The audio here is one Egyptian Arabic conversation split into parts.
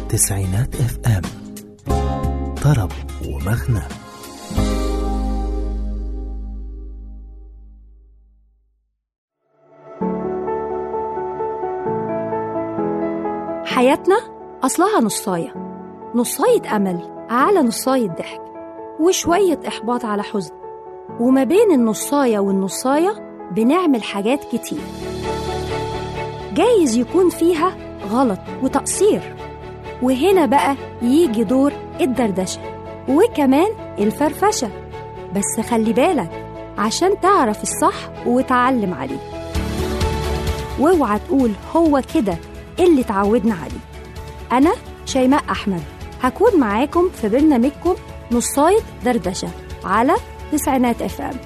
تسعينات اف ام طرب ومغنى حياتنا أصلها نصاية نصاية أمل على نصاية ضحك وشوية إحباط على حزن وما بين النصاية والنصاية بنعمل حاجات كتير جايز يكون فيها غلط وتقصير وهنا بقى يجي دور الدردشة وكمان الفرفشة بس خلي بالك عشان تعرف الصح وتعلم عليه واوعى تقول هو كده اللي اتعودنا عليه أنا شيماء أحمد هكون معاكم في برنامجكم نصاية دردشة على تسعينات اف ام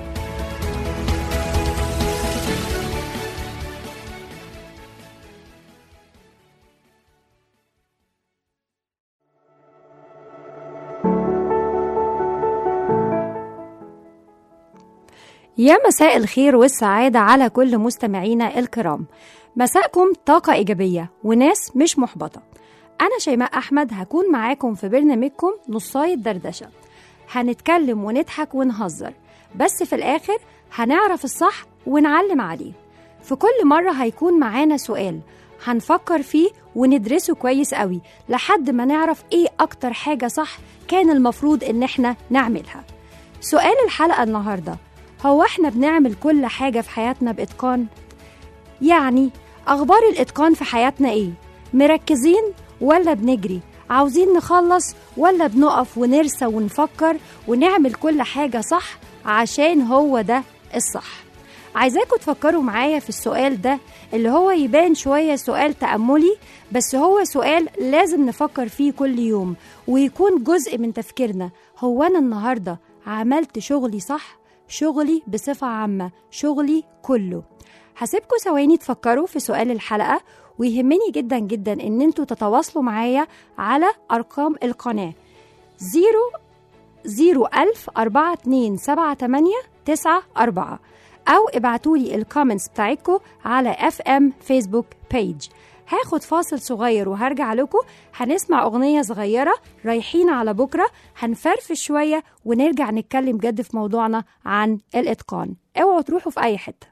يا مساء الخير والسعادة على كل مستمعينا الكرام مساءكم طاقة إيجابية وناس مش محبطة أنا شيماء أحمد هكون معاكم في برنامجكم نصاية دردشة هنتكلم ونضحك ونهزر بس في الآخر هنعرف الصح ونعلم عليه في كل مرة هيكون معانا سؤال هنفكر فيه وندرسه كويس قوي لحد ما نعرف ايه أكتر حاجة صح كان المفروض إن احنا نعملها سؤال الحلقة النهاردة هو احنا بنعمل كل حاجة في حياتنا بإتقان؟ يعني أخبار الإتقان في حياتنا إيه؟ مركزين ولا بنجري؟ عاوزين نخلص ولا بنقف ونرسى ونفكر ونعمل كل حاجة صح عشان هو ده الصح عايزاكم تفكروا معايا في السؤال ده اللي هو يبان شوية سؤال تأملي بس هو سؤال لازم نفكر فيه كل يوم ويكون جزء من تفكيرنا هو أنا النهاردة عملت شغلي صح؟ شغلي بصفة عامة شغلي كله هسيبكم ثواني تفكروا في سؤال الحلقة ويهمني جدا جدا ان انتوا تتواصلوا معايا على ارقام القناة زيرو زيرو ألف أربعة اتنين سبعة تمانية تسعة أربعة أو ابعتولي الكومنتس بتاعتكم على اف ام فيسبوك بيج هاخد فاصل صغير وهرجع لكم هنسمع أغنية صغيرة رايحين على بكرة هنفرفش شوية ونرجع نتكلم جد في موضوعنا عن الإتقان اوعوا تروحوا في أي حتة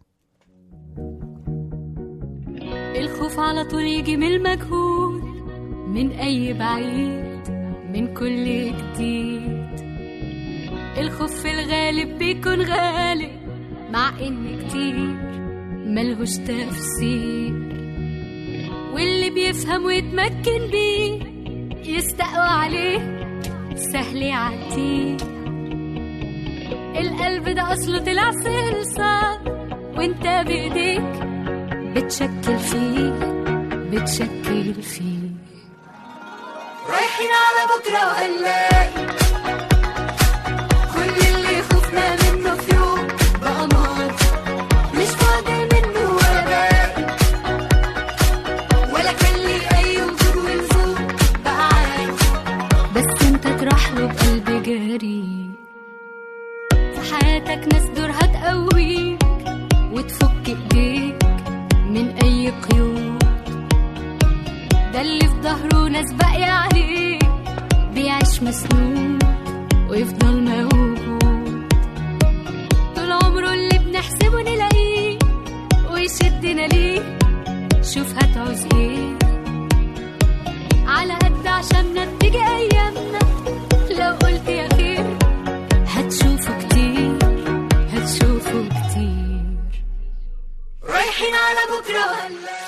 الخوف على طول يجي من المجهول من أي بعيد من كل جديد الخوف في الغالب بيكون غالب مع إن كتير ملهوش تفسير واللي بيفهم ويتمكن بيه يستقوى عليه سهل يعديه القلب ده أصله طلع صلصة وانت بإيديك بتشكل فيه بتشكل فيه رايحين على بكرة وهنلاقي كل اللي خفنا منه في يوم بقى ماضي مش فاضل منه ولا باقي ولا كان لي أي وجود ولزوم بقى عادي بس انت تروح له بقلب جريء في حياتك ناس دورها تقويك وتفك ايديك من اي قيود ده اللي في ظهره ناس باقية عليه بيعيش مسنون ويفضل موجود طول عمره اللي بنحسبه نلاقيه ويشدنا ليه شوف هتعوز ايه على قد عشاننا تيجي ايامنا لو قلت يا خير هتشوفه كتير هتشوفه كتير رايحين على بكره ولا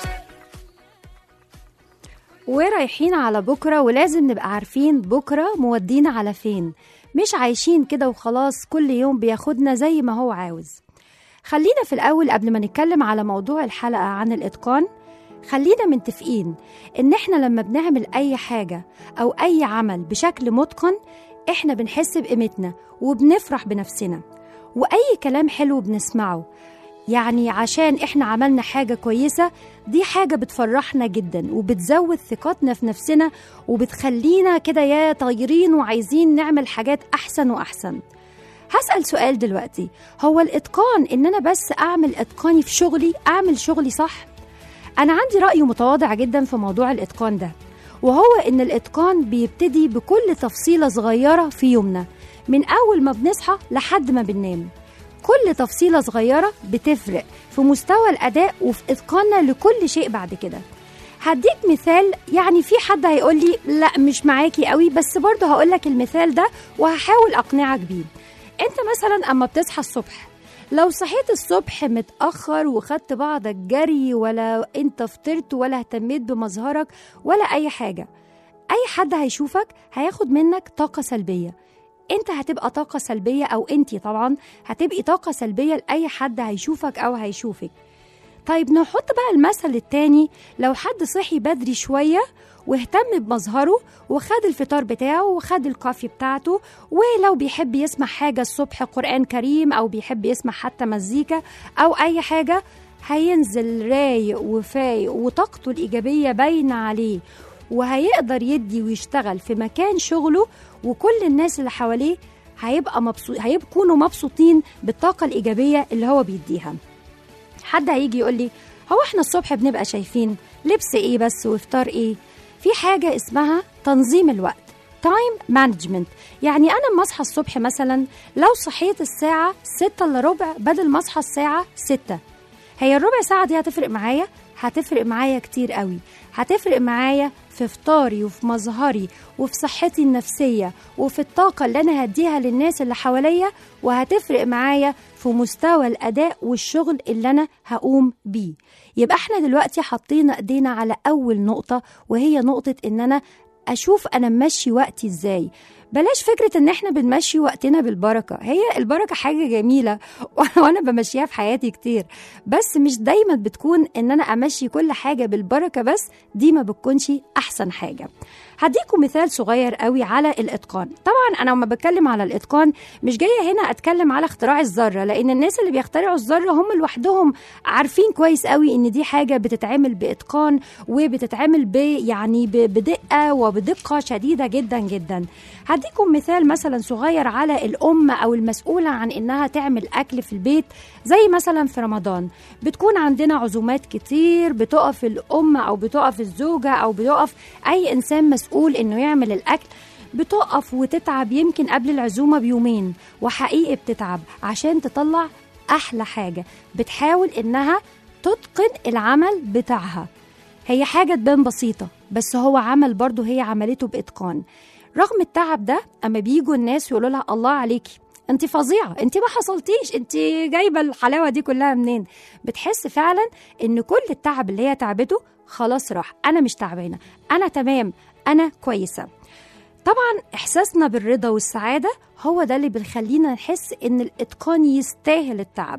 ورايحين على بكرة ولازم نبقى عارفين بكرة مودينا على فين مش عايشين كده وخلاص كل يوم بياخدنا زي ما هو عاوز خلينا في الأول قبل ما نتكلم على موضوع الحلقة عن الإتقان خلينا متفقين إن إحنا لما بنعمل أي حاجة أو أي عمل بشكل متقن إحنا بنحس بقيمتنا وبنفرح بنفسنا وأي كلام حلو بنسمعه يعني عشان احنا عملنا حاجة كويسة دي حاجة بتفرحنا جدا وبتزود ثقتنا في نفسنا وبتخلينا كده يا طايرين وعايزين نعمل حاجات أحسن وأحسن هسأل سؤال دلوقتي هو الإتقان إن أنا بس أعمل إتقاني في شغلي أعمل شغلي صح أنا عندي رأي متواضع جدا في موضوع الإتقان ده وهو إن الإتقان بيبتدي بكل تفصيلة صغيرة في يومنا من أول ما بنصحى لحد ما بننام كل تفصيلة صغيرة بتفرق في مستوى الأداء وفي إتقاننا لكل شيء بعد كده هديك مثال يعني في حد هيقول لي لا مش معاكي قوي بس برضه هقول لك المثال ده وهحاول أقنعك بيه انت مثلا اما بتصحى الصبح لو صحيت الصبح متأخر وخدت بعضك جري ولا انت فطرت ولا اهتميت بمظهرك ولا اي حاجة اي حد هيشوفك هياخد منك طاقة سلبية انت هتبقى طاقة سلبية او انتي طبعا هتبقي طاقة سلبية لأي حد هيشوفك او هيشوفك طيب نحط بقى المثل التاني لو حد صحي بدري شوية واهتم بمظهره وخد الفطار بتاعه وخد الكافي بتاعته ولو بيحب يسمع حاجة الصبح قرآن كريم أو بيحب يسمع حتى مزيكا أو أي حاجة هينزل رايق وفايق وطاقته الإيجابية باينة عليه وهيقدر يدي ويشتغل في مكان شغله وكل الناس اللي حواليه هيبقى مبسوط هيكونوا مبسوطين بالطاقة الإيجابية اللي هو بيديها حد هيجي يقول لي هو احنا الصبح بنبقى شايفين لبس ايه بس وافطار ايه في حاجة اسمها تنظيم الوقت تايم مانجمنت يعني انا لما اصحى الصبح مثلا لو صحيت الساعة ستة الا ربع بدل ما اصحى الساعة ستة هي الربع ساعة دي هتفرق معايا هتفرق معايا كتير قوي هتفرق معايا في فطاري وفي مظهري وفي صحتي النفسية وفي الطاقة اللي أنا هديها للناس اللي حواليا وهتفرق معايا في مستوى الأداء والشغل اللي أنا هقوم بيه يبقى احنا دلوقتي حطينا ايدينا على أول نقطة وهي نقطة إن أنا أشوف أنا ممشي وقتي إزاي بلاش فكرة إن إحنا بنمشي وقتنا بالبركة هي البركة حاجة جميلة وأنا بمشيها في حياتي كتير بس مش دايما بتكون إن أنا أمشي كل حاجة بالبركة بس دي ما بتكونش أحسن حاجة هديكم مثال صغير قوي على الاتقان طبعا انا لما بتكلم على الاتقان مش جايه هنا اتكلم على اختراع الذره لان الناس اللي بيخترعوا الذره هم لوحدهم عارفين كويس قوي ان دي حاجه بتتعمل باتقان وبتتعمل ب يعني ب- بدقه وبدقه شديده جدا جدا هديكم مثال مثلا صغير على الام او المسؤوله عن انها تعمل اكل في البيت زي مثلا في رمضان بتكون عندنا عزومات كتير بتقف الام او بتقف الزوجه او بتقف اي انسان مسؤول انه يعمل الاكل بتقف وتتعب يمكن قبل العزومه بيومين وحقيقي بتتعب عشان تطلع احلى حاجه بتحاول انها تتقن العمل بتاعها هي حاجه تبان بسيطه بس هو عمل برضه هي عملته باتقان رغم التعب ده اما بيجوا الناس يقولوا لها الله عليكي انت فظيعه انت ما حصلتيش انت جايبه الحلاوه دي كلها منين بتحس فعلا ان كل التعب اللي هي تعبته خلاص راح انا مش تعبانه انا تمام انا كويسه طبعا احساسنا بالرضا والسعاده هو ده اللي بيخلينا نحس ان الاتقان يستاهل التعب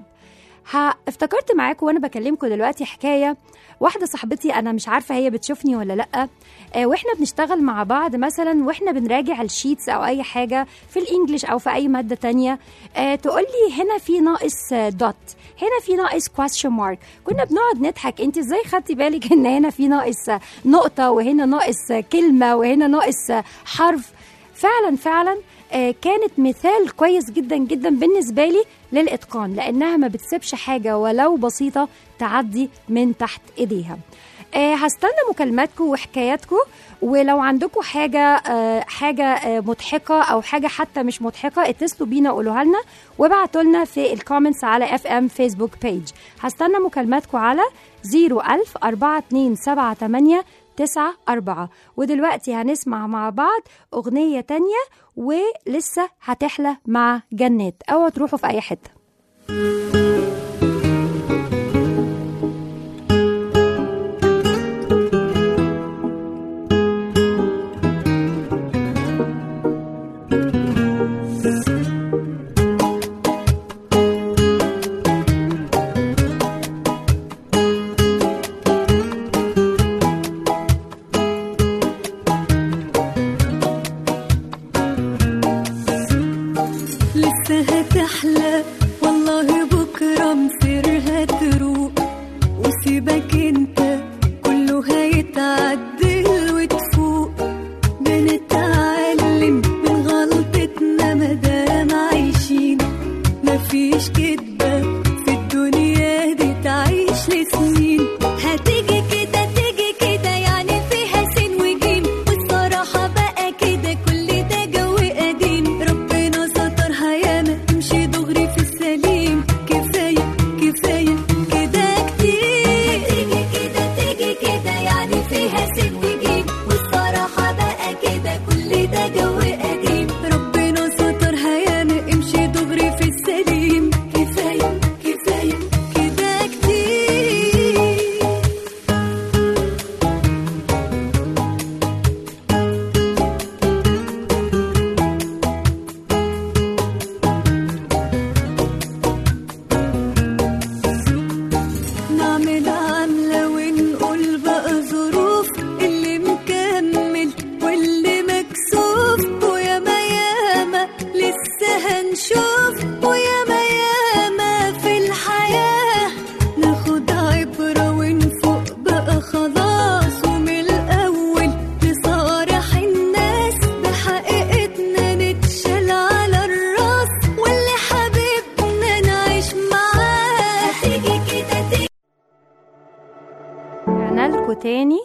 ها افتكرت معاكم وانا بكلمكم دلوقتي حكايه واحده صاحبتي انا مش عارفه هي بتشوفني ولا لا آه واحنا بنشتغل مع بعض مثلا واحنا بنراجع الشيتس او اي حاجه في الانجليش او في اي ماده تانية آه تقول لي هنا في ناقص آه، دوت هنا في ناقص question مارك كنا بنقعد نضحك انت ازاي خدتي بالك ان هنا في ناقص آه، نقطه وهنا ناقص آه، كلمه وهنا ناقص آه، حرف فعلا فعلا آه، كانت مثال كويس جدا جدا بالنسبه لي للاتقان لانها ما بتسيبش حاجه ولو بسيطه تعدي من تحت ايديها آه، هستنى مكالماتكم وحكاياتكم ولو عندكم حاجه آه، حاجه آه، مضحكه او حاجه حتى مش مضحكه اتصلوا بينا قولوها لنا وابعتوا لنا في الكومنتس على اف ام فيسبوك بيج هستنى مكالماتكم على 01000 4278 تسعة أربعة ودلوقتي هنسمع مع بعض أغنية تانية ولسه هتحلى مع جنات أو تروحوا في أي حتة لسه هتحلى والله تاني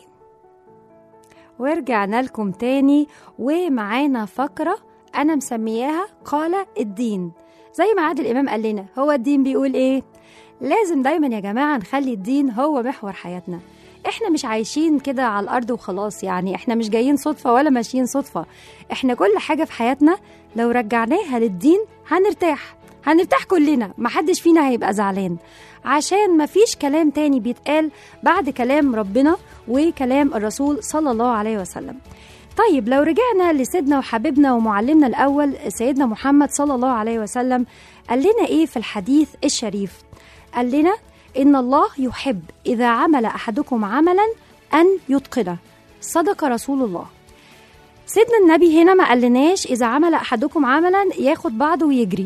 ورجعنا لكم تاني ومعانا فقرة أنا مسمياها قال الدين زي ما عادل الإمام قال لنا هو الدين بيقول إيه؟ لازم دايما يا جماعة نخلي الدين هو محور حياتنا احنا مش عايشين كده على الأرض وخلاص يعني احنا مش جايين صدفة ولا ماشيين صدفة احنا كل حاجة في حياتنا لو رجعناها للدين هنرتاح هنرتاح كلنا محدش فينا هيبقى زعلان عشان مفيش كلام تاني بيتقال بعد كلام ربنا وكلام الرسول صلى الله عليه وسلم طيب لو رجعنا لسيدنا وحبيبنا ومعلمنا الأول سيدنا محمد صلى الله عليه وسلم قال لنا إيه في الحديث الشريف قال لنا إن الله يحب إذا عمل أحدكم عملا أن يتقنه صدق رسول الله سيدنا النبي هنا ما قالناش إذا عمل أحدكم عملا ياخد بعضه ويجري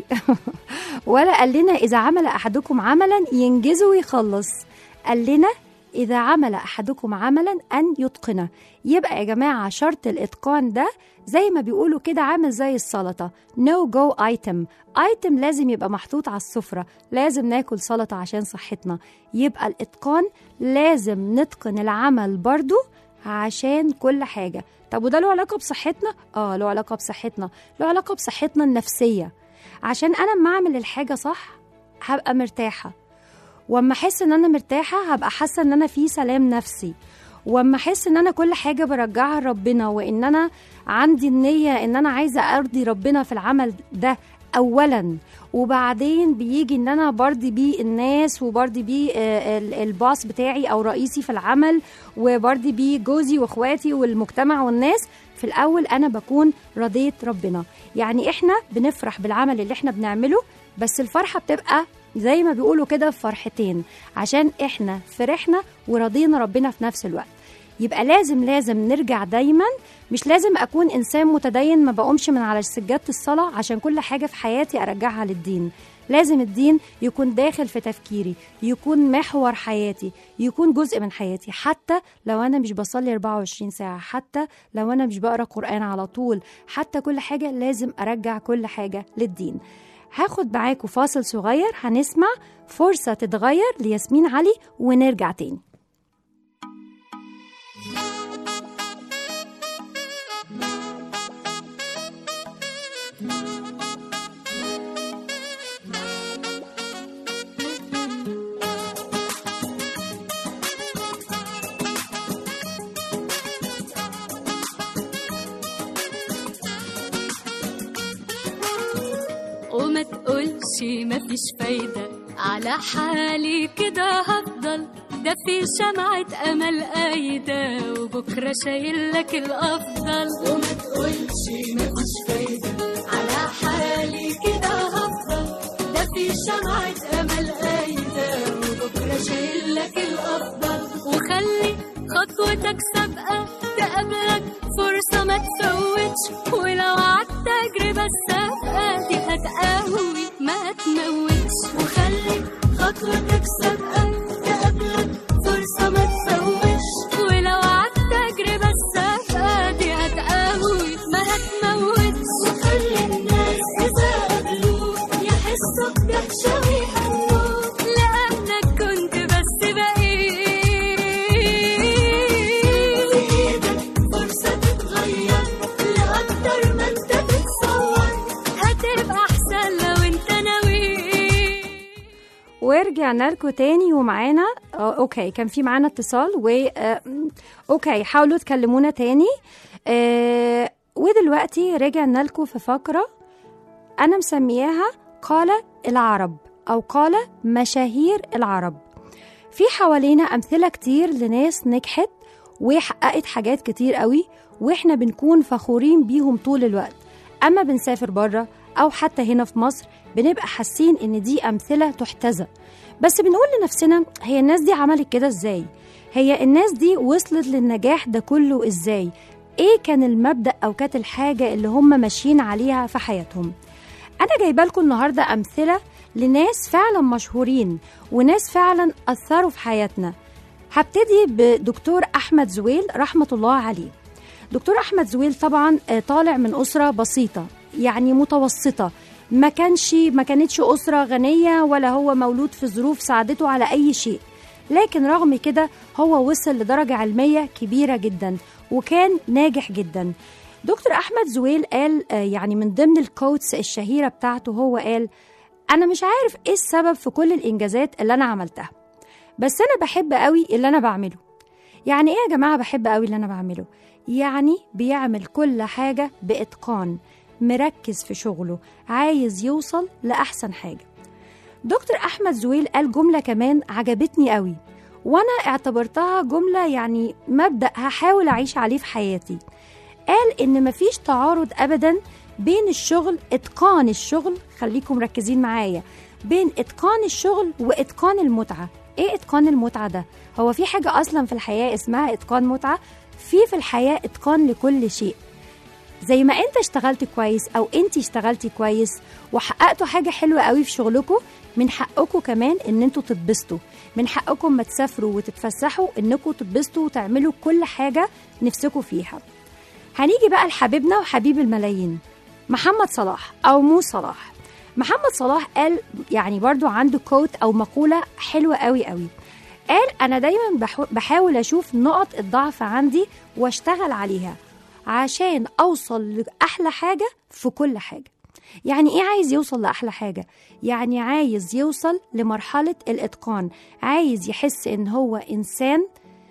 ولا قال لنا إذا عمل أحدكم عملا ينجزه ويخلص قال لنا إذا عمل أحدكم عملا أن يتقنه يبقى يا جماعة شرط الإتقان ده زي ما بيقولوا كده عامل زي السلطة no go item item لازم يبقى محطوط على السفرة لازم ناكل سلطة عشان صحتنا يبقى الإتقان لازم نتقن العمل برضو عشان كل حاجة طب وده له علاقة بصحتنا؟ آه له علاقة بصحتنا له علاقة بصحتنا النفسية عشان أنا لما أعمل الحاجة صح هبقى مرتاحة واما احس ان انا مرتاحه هبقى حاسه ان انا في سلام نفسي واما احس ان انا كل حاجه برجعها لربنا وان انا عندي النيه ان انا عايزه ارضي ربنا في العمل ده اولا وبعدين بيجي ان انا برضي بيه الناس وبرضي بيه آه، ال- الباص بتاعي او رئيسي في العمل وبرضي بيه جوزي واخواتي والمجتمع والناس في الاول انا بكون رضيت ربنا يعني احنا بنفرح بالعمل اللي احنا بنعمله بس الفرحه بتبقى زي ما بيقولوا كده فرحتين عشان احنا فرحنا ورضينا ربنا في نفس الوقت يبقى لازم لازم نرجع دايما مش لازم اكون انسان متدين ما بقومش من على سجاده الصلاه عشان كل حاجه في حياتي ارجعها للدين لازم الدين يكون داخل في تفكيري يكون محور حياتي يكون جزء من حياتي حتى لو انا مش بصلي 24 ساعه حتى لو انا مش بقرا قران على طول حتى كل حاجه لازم ارجع كل حاجه للدين هاخد معاكم فاصل صغير هنسمع فرصة تتغير لياسمين علي ونرجع تاني وما تقولش مفيش فايدة على حالي كده هفضل ده في شمعة أمل قايدة وبكرة شايل لك الأفضل وما تقولش مفيش فايدة على حالي كده هفضل ده في شمعة أمل قايدة وبكرة شايل لك الأفضل وخلي خطوتك سابقة تقابلك فرصة ما تفوتش ولو عدت تجربة السابقة دي هتقوي ما تموتش وخلي خطوتك سابقة تقابلك فرصة ما تفوتش ولو عدت تجربة السابقة دي هتقوي ما هتموتش وخلي الناس إذا قابلوك يحسوا بدهشة ويهنوك لأنك كنت بس بقيت في إيدك فرصة تتغير لأكتر ما أنت تتصور هتبقى أحسن لو أنت ناوي ورجعنا لكم تاني ومعانا آه، اوكي كان في معانا اتصال و آه، م، اوكي حاولوا تكلمونا تاني آه، ودلوقتي رجعنا لكم في فقرة أنا مسمياها قال العرب أو قال مشاهير العرب في حوالينا أمثلة كتير لناس نجحت وحققت حاجات كتير قوي واحنا بنكون فخورين بيهم طول الوقت أما بنسافر بره أو حتى هنا في مصر بنبقى حاسين إن دي أمثلة تحتذى بس بنقول لنفسنا هي الناس دي عملت كده إزاي؟ هي الناس دي وصلت للنجاح ده كله إزاي؟ إيه كان المبدأ أو كانت الحاجة اللي هم ماشيين عليها في حياتهم؟ أنا جايبة لكم النهاردة أمثلة لناس فعلا مشهورين وناس فعلا أثروا في حياتنا هبتدي بدكتور أحمد زويل رحمة الله عليه دكتور أحمد زويل طبعا آه، طالع من أسرة بسيطة يعني متوسطة ما كانش ما كانتش أسرة غنية ولا هو مولود في ظروف ساعدته على أي شيء لكن رغم كده هو وصل لدرجة علمية كبيرة جدا وكان ناجح جدا دكتور أحمد زويل قال آه، يعني من ضمن الكوتس الشهيرة بتاعته هو قال أنا مش عارف إيه السبب في كل الإنجازات اللي أنا عملتها بس أنا بحب قوي اللي أنا بعمله يعني إيه يا جماعة بحب قوي اللي أنا بعمله يعني بيعمل كل حاجة بإتقان مركز في شغله عايز يوصل لأحسن حاجة دكتور أحمد زويل قال جملة كمان عجبتني قوي وأنا اعتبرتها جملة يعني مبدأ هحاول أعيش عليه في حياتي قال إن مفيش تعارض أبدا بين الشغل إتقان الشغل خليكم مركزين معايا بين إتقان الشغل وإتقان المتعة إيه إتقان المتعة ده؟ هو في حاجة أصلا في الحياة اسمها إتقان متعة في في الحياة إتقان لكل شيء زي ما انت اشتغلت كويس او انت اشتغلتي كويس وحققتوا حاجه حلوه قوي في شغلكم من حقكم كمان ان انتوا تتبسطوا من حقكم ما تسافروا وتتفسحوا انكم تتبسطوا وتعملوا كل حاجه نفسكم فيها هنيجي بقى لحبيبنا وحبيب الملايين محمد صلاح او مو صلاح محمد صلاح قال يعني برضو عنده كوت او مقوله حلوه قوي قوي قال انا دايما بحو- بحاول اشوف نقط الضعف عندي واشتغل عليها عشان اوصل لاحلى حاجه في كل حاجه يعني ايه عايز يوصل لاحلى حاجه يعني عايز يوصل لمرحله الاتقان عايز يحس ان هو انسان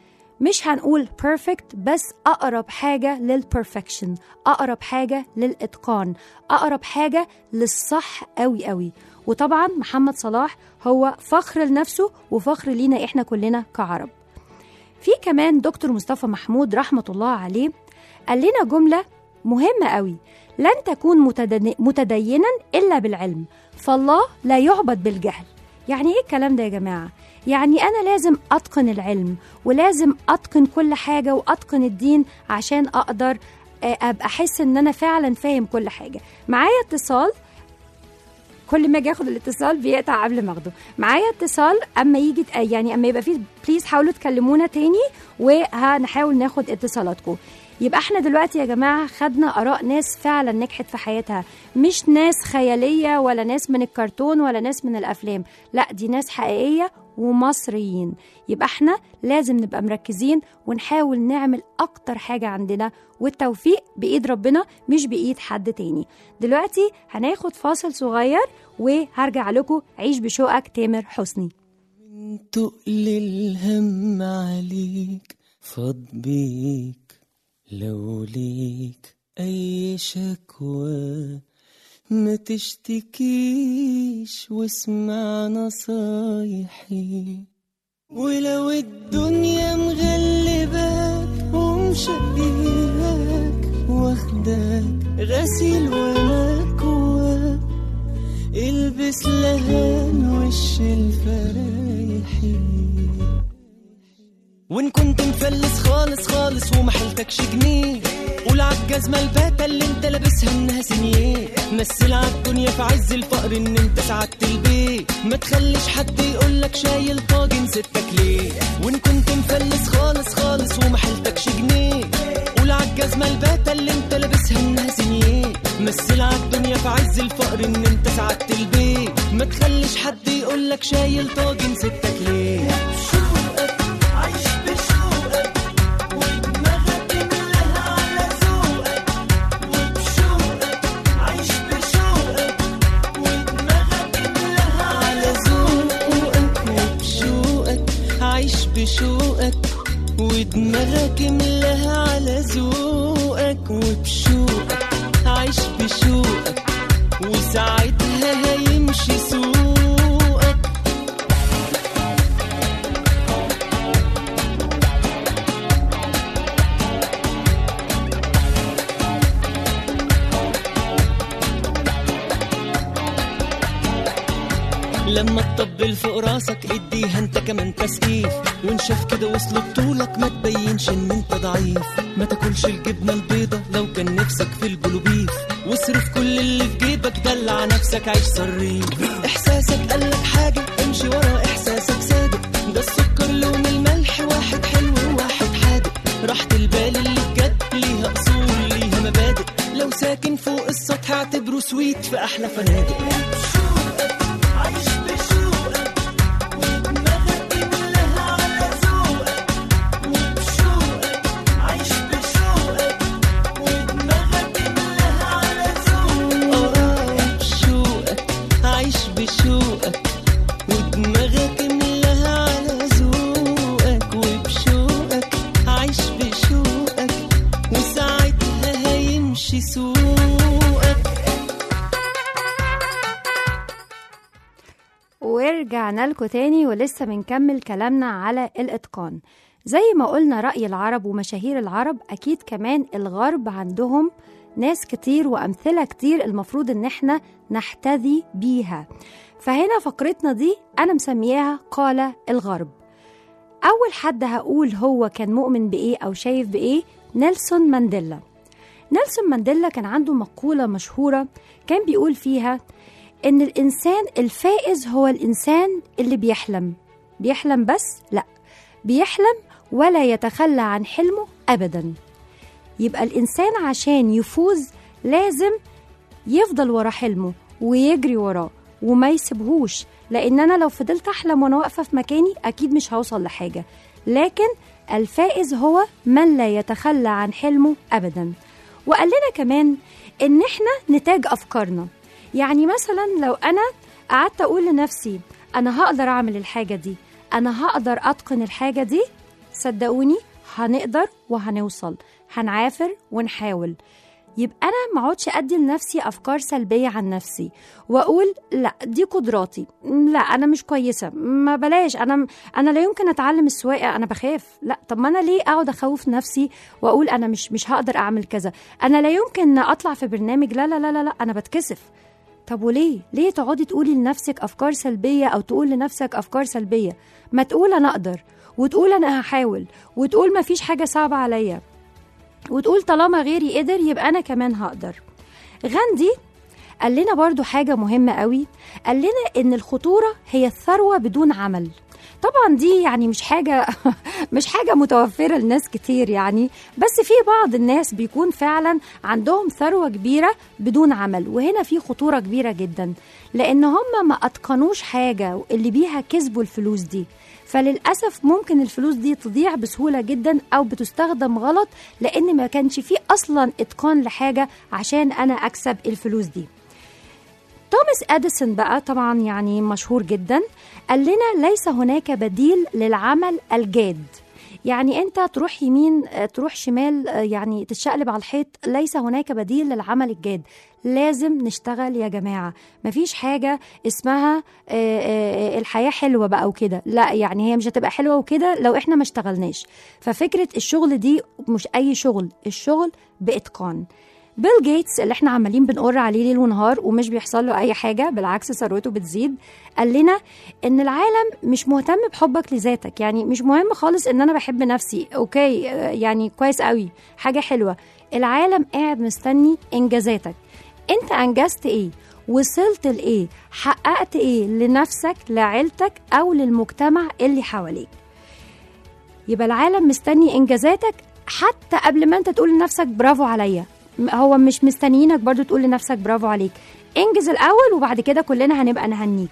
مش هنقول بيرفكت بس اقرب حاجه للبرفكشن اقرب حاجه للاتقان اقرب حاجه للصح قوي قوي وطبعا محمد صلاح هو فخر لنفسه وفخر لينا احنا كلنا كعرب في كمان دكتور مصطفى محمود رحمه الله عليه قال لنا جمله مهمه قوي لن تكون متدن- متدينا الا بالعلم فالله لا يعبد بالجهل يعني ايه الكلام ده يا جماعه يعني انا لازم اتقن العلم ولازم اتقن كل حاجه واتقن الدين عشان اقدر آه، ابقى احس ان انا فعلا فاهم كل حاجه معايا اتصال كل ما اجي اخد الاتصال بيقطع قبل ما اخده معايا اتصال اما يجي يعني اما يبقى فيه بليز حاولوا تكلمونا تاني وهنحاول ناخد اتصالاتكم يبقى احنا دلوقتي يا جماعه خدنا اراء ناس فعلا نجحت في حياتها مش ناس خياليه ولا ناس من الكرتون ولا ناس من الافلام لا دي ناس حقيقيه ومصريين يبقى احنا لازم نبقى مركزين ونحاول نعمل اكتر حاجه عندنا والتوفيق بايد ربنا مش بايد حد تاني دلوقتي هناخد فاصل صغير وهرجع لكم عيش بشوقك تامر حسني تقل الهم عليك فاض بيك لو ليك أي شكوى ما تشتكيش واسمع نصايحي ولو الدنيا مغلباك ومشقياك واخداك غسيل ومكواك البس لهان وش الفرايحي وان كنت مفلس خالص خالص وما حيلتكش جنيه قول عالجزمة الباتة اللي انت لابسها انها سنيه مثل عالدنيا في عز الفقر ان انت سعدت البيت ما تخليش حد يقولك شايل طاجن ستك ليه وان كنت مفلس خالص خالص وما حيلتكش جنيه قول عالجزمة الباتة اللي انت لابسها انها سنيه مثل عالدنيا في عز الفقر ان انت سعدت البيت ما تخليش حد يقولك شايل طاجن ستك ليه عيش بشوقك ودماغك املاها على ذوقك وبشوقك عيش بشوقك ودماغك املاها على ذوقك وبشوقك عيش بشوقك ودماغك املاها على ذوقك وبشوقك عيش بشوقك وساعتها هيمشي سوقك لما تطبل فوق راسك اديها انت كمان تسقيف وان شاف كده وصل بطولك ما تبينش ان انت ضعيف ما تاكلش الجبنه البيضه لو كان نفسك في البلوبيف واصرف كل اللي في جيبك دلع نفسك عيش صريف احساسك قالك حاجه امشي ورا احساسك صادق ده السكر لون الملح واحد حلو وواحد حادق راحة البال اللي بجد ليها اصول ليها مبادئ لو ساكن فوق السطح اعتبره سويت في احلى فنادق عيش بشوقك ودماغك املاها يسوقك ورجعنا لكم تاني ولسه بنكمل كلامنا على الإتقان زي ما قلنا رأي العرب ومشاهير العرب أكيد كمان الغرب عندهم ناس كتير وأمثلة كتير المفروض إن احنا نحتذي بيها فهنا فقرتنا دي أنا مسمياها قال الغرب أول حد هقول هو كان مؤمن بإيه أو شايف بإيه نيلسون مانديلا نيلسون مانديلا كان عنده مقولة مشهورة كان بيقول فيها إن الإنسان الفائز هو الإنسان اللي بيحلم بيحلم بس؟ لأ بيحلم ولا يتخلى عن حلمه أبدا يبقى الإنسان عشان يفوز لازم يفضل ورا حلمه ويجري وراه وما يسيبهوش لأن أنا لو فضلت أحلم وأنا واقفة في مكاني أكيد مش هوصل لحاجة لكن الفائز هو من لا يتخلى عن حلمه أبدا وقال لنا كمان إن إحنا نتاج أفكارنا يعني مثلا لو أنا قعدت أقول لنفسي أنا هقدر أعمل الحاجة دي أنا هقدر أتقن الحاجة دي صدقوني هنقدر وهنوصل هنعافر ونحاول يبقى انا ما اقعدش ادي لنفسي افكار سلبيه عن نفسي واقول لا دي قدراتي لا انا مش كويسه ما بلاش انا انا لا يمكن اتعلم السواقه انا بخاف لا طب ما انا ليه اقعد اخوف نفسي واقول انا مش مش هقدر اعمل كذا انا لا يمكن اطلع في برنامج لا لا لا لا, لا انا بتكسف طب وليه؟ ليه تقعدي تقولي لنفسك افكار سلبيه او تقول لنفسك افكار سلبيه؟ ما تقول انا اقدر وتقول انا هحاول وتقول ما فيش حاجه صعبه عليا وتقول طالما غيري قدر يبقى انا كمان هقدر غاندي قال لنا برضو حاجة مهمة قوي قال لنا إن الخطورة هي الثروة بدون عمل طبعا دي يعني مش حاجة مش حاجة متوفرة لناس كتير يعني بس في بعض الناس بيكون فعلا عندهم ثروة كبيرة بدون عمل وهنا في خطورة كبيرة جدا لأن هم ما أتقنوش حاجة اللي بيها كسبوا الفلوس دي فللأسف ممكن الفلوس دي تضيع بسهولة جدا أو بتستخدم غلط لأن ما كانش فيه أصلا إتقان لحاجة عشان أنا أكسب الفلوس دي توماس اديسون بقى طبعا يعني مشهور جدا قال لنا ليس هناك بديل للعمل الجاد يعني انت تروح يمين آه، تروح شمال آه، يعني تتشقلب على الحيط ليس هناك بديل للعمل الجاد لازم نشتغل يا جماعة مفيش حاجة اسمها آه، آه، الحياة حلوة بقى وكده لا يعني هي مش هتبقى حلوة وكده لو احنا ما اشتغلناش ففكرة الشغل دي مش أي شغل الشغل بإتقان بيل جيتس اللي احنا عمالين بنقر عليه ليل ونهار ومش بيحصل له اي حاجه بالعكس ثروته بتزيد قال لنا ان العالم مش مهتم بحبك لذاتك يعني مش مهم خالص ان انا بحب نفسي اوكي آه، يعني كويس قوي حاجه حلوه العالم قاعد مستني انجازاتك انت انجزت ايه وصلت لايه حققت ايه لنفسك لعيلتك او للمجتمع اللي حواليك يبقى العالم مستني انجازاتك حتى قبل ما انت تقول لنفسك برافو عليا م- هو مش مستنيينك برضو تقول لنفسك برافو عليك انجز الاول وبعد كده كلنا هنبقى نهنيك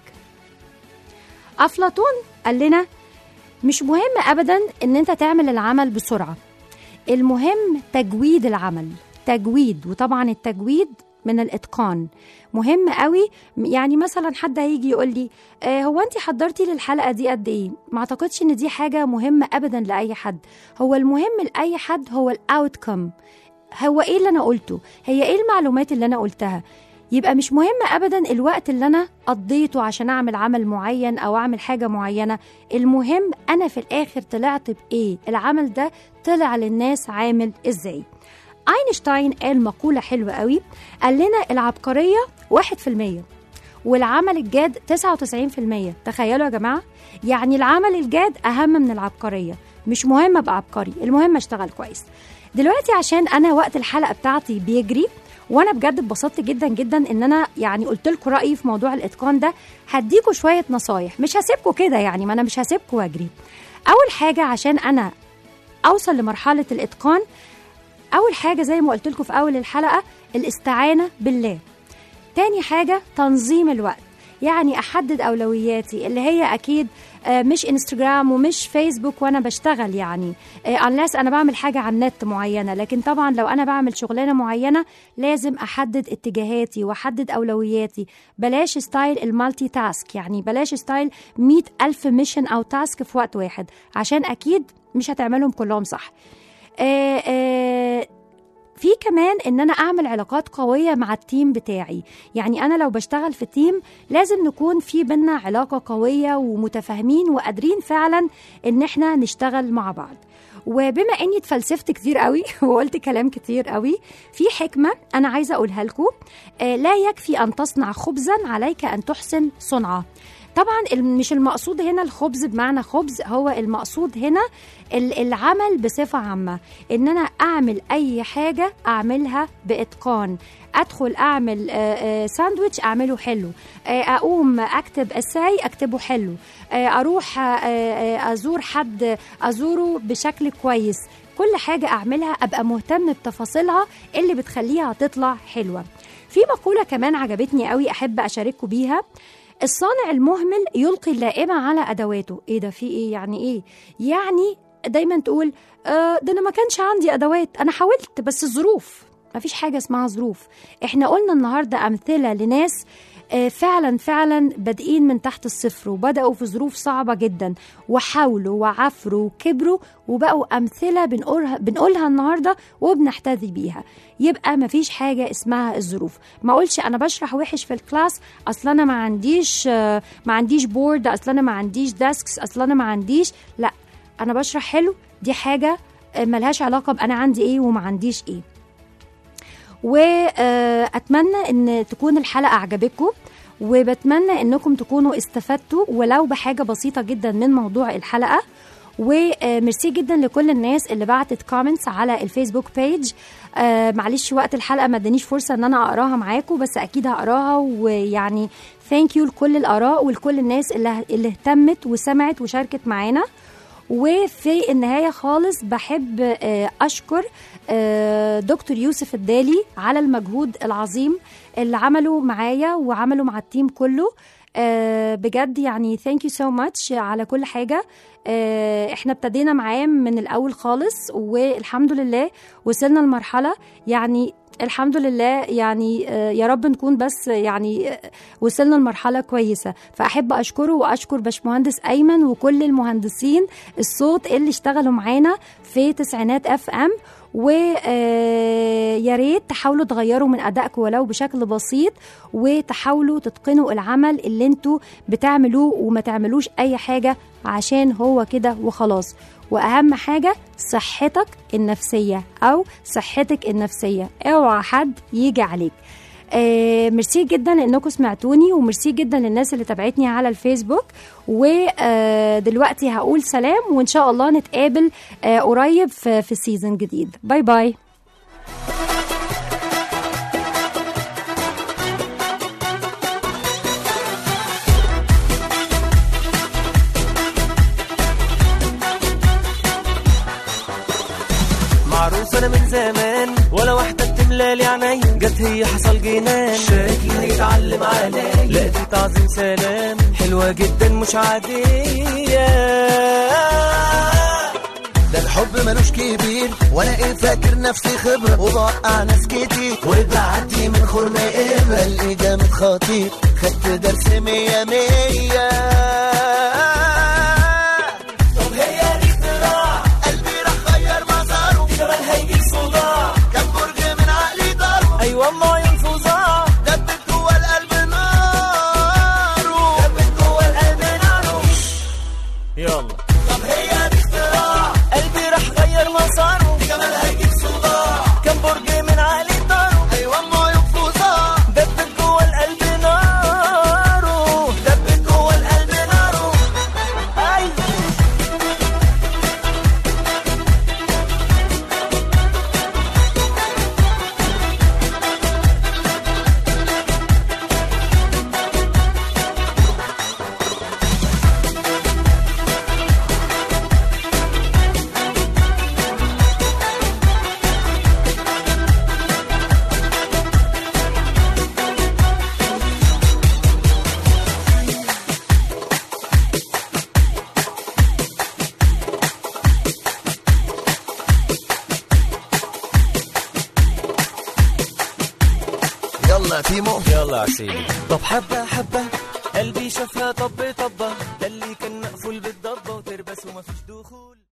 افلاطون قال لنا مش مهم ابدا ان انت تعمل العمل بسرعه المهم تجويد العمل تجويد وطبعا التجويد من الاتقان مهم قوي يعني مثلا حد هيجي يقول لي آه هو انت حضرتي للحلقه دي قد ايه ما اعتقدش ان دي حاجه مهمه ابدا لاي حد هو المهم لاي حد هو الاوتكم هو ايه اللي انا قلته هي ايه المعلومات اللي انا قلتها يبقى مش مهم ابدا الوقت اللي انا قضيته عشان اعمل عمل معين او اعمل حاجه معينه المهم انا في الاخر طلعت بايه العمل ده طلع للناس عامل ازاي اينشتاين قال مقوله حلوه قوي قال لنا العبقريه 1% والعمل الجاد 99% تخيلوا يا جماعه يعني العمل الجاد اهم من العبقريه مش مهم ابقى عبقري المهم اشتغل كويس دلوقتي عشان انا وقت الحلقه بتاعتي بيجري وانا بجد اتبسطت جدا جدا ان انا يعني قلت لكم رايي في موضوع الاتقان ده هديكوا شويه نصايح مش هسيبكم كده يعني ما انا مش هسيبكم واجري اول حاجه عشان انا اوصل لمرحله الاتقان اول حاجه زي ما قلت لكم في اول الحلقه الاستعانه بالله تاني حاجه تنظيم الوقت يعني احدد اولوياتي اللي هي اكيد آه، مش انستجرام ومش فيسبوك وانا بشتغل يعني انلس انا بعمل حاجه على النت معينه لكن طبعا لو انا بعمل شغلانه معينه لازم احدد اتجاهاتي واحدد اولوياتي بلاش ستايل المالتي تاسك يعني بلاش ستايل مئة ألف ميشن أو تاسك في وقت واحد عشان أكيد مش هتعملهم كلهم صح آه، آه، في كمان ان انا اعمل علاقات قويه مع التيم بتاعي يعني انا لو بشتغل في تيم لازم نكون في بينا علاقه قويه ومتفاهمين وقادرين فعلا ان احنا نشتغل مع بعض وبما اني اتفلسفت كتير قوي وقلت كلام كتير قوي في حكمه انا عايزه اقولها لكم آه لا يكفي ان تصنع خبزا عليك ان تحسن صنعه طبعا ال- مش المقصود هنا الخبز بمعنى خبز هو المقصود هنا ال- العمل بصفة عامة ان انا اعمل اي حاجة اعملها باتقان ادخل اعمل آه، آه، ساندويتش اعمله حلو آه، اقوم اكتب اساي اكتبه حلو آه، اروح آه، آه، ازور حد ازوره بشكل كويس كل حاجة اعملها ابقى مهتم بتفاصيلها اللي بتخليها تطلع حلوة في مقولة كمان عجبتني قوي احب اشارككم بيها الصانع المهمل يلقي اللائمة على أدواته إيه ده في إيه يعني إيه يعني دايما تقول آه ده أنا ما كانش عندي أدوات أنا حاولت بس الظروف ما فيش حاجة اسمها ظروف إحنا قلنا النهاردة أمثلة لناس آه، فعلا فعلا بادئين من تحت الصفر وبدأوا في ظروف صعبة جدا وحاولوا وعفروا وكبروا وبقوا أمثلة بنقولها, بنقولها النهاردة وبنحتذي بيها يبقى مفيش حاجة اسمها الظروف ما اقولش انا بشرح وحش في الكلاس اصل انا ما عنديش آه، ما عنديش بورد اصل انا ما عنديش ديسكس اصل انا ما عنديش لا انا بشرح حلو دي حاجة آه، ملهاش علاقة بأنا عندي ايه وما عنديش ايه واتمنى ان تكون الحلقه عجبتكم وبتمنى انكم تكونوا استفدتوا ولو بحاجه بسيطه جدا من موضوع الحلقه وميرسي جدا لكل الناس اللي بعتت كومنتس على الفيسبوك بيج آه معلش وقت الحلقه ما ادانيش فرصه ان انا اقراها معاكم بس اكيد هقراها ويعني ثانك يو لكل الاراء ولكل الناس اللي اللي اهتمت وسمعت وشاركت معانا وفي النهاية خالص بحب آه، أشكر آه، دكتور يوسف الدالي على المجهود العظيم اللي عمله معايا وعمله مع التيم كله آه، بجد يعني ثانك يو سو ماتش على كل حاجة آه، احنا ابتدينا معاه من الأول خالص والحمد لله وصلنا لمرحلة يعني الحمد لله يعني آه، يا رب نكون بس يعني آه، وصلنا لمرحلة كويسة فأحب أشكره وأشكر باشمهندس أيمن وكل المهندسين الصوت اللي اشتغلوا معانا في تسعينات اف ام ويا ريت تحاولوا تغيروا من ادائكم ولو بشكل بسيط وتحاولوا تتقنوا العمل اللي انتوا بتعملوه وما تعملوش اي حاجه عشان هو كده وخلاص واهم حاجه صحتك النفسيه او صحتك النفسيه اوعى حد يجي عليك آه ميرسي جدا انكم سمعتوني وميرسي جدا للناس اللي تابعتني على الفيسبوك ودلوقتي هقول سلام وان شاء الله نتقابل آه قريب في, في سيزون جديد باي باي معروف انا من زمان ولا واحدة بتملالي عيني جت هي حصل جنان شكلي هيتعلم عليا لا دي تعظيم سلام حلوة جدا مش عادية ده الحب ملوش كبير وانا ايه فاكر نفسي خبرة وبوقع ناس كتير وبعدي من خرم ابرة اللي جامد خطير خدت درس مية مية طب هي دي اختراع قلبي راح غير مساره كمان هيجيب صداع كان برج من عقلي ضربه ايوه ما ينفذها دبت جوه القلب ناره دبت جوه القلب ناره يلا طب هي دي اختراع قلبي راح غير مساره كمان هيجيب صداع كان برج من عقلي طاره ايوه ما ينفذها دبت جوه القلب ناره دبت جوه القلب ناره ايوه يلا في مؤ يلا يا سيدي طب حبة حبة قلبي شافها طب طبة ده اللي كان مقفول بالضبة وتربس ومفيش دخول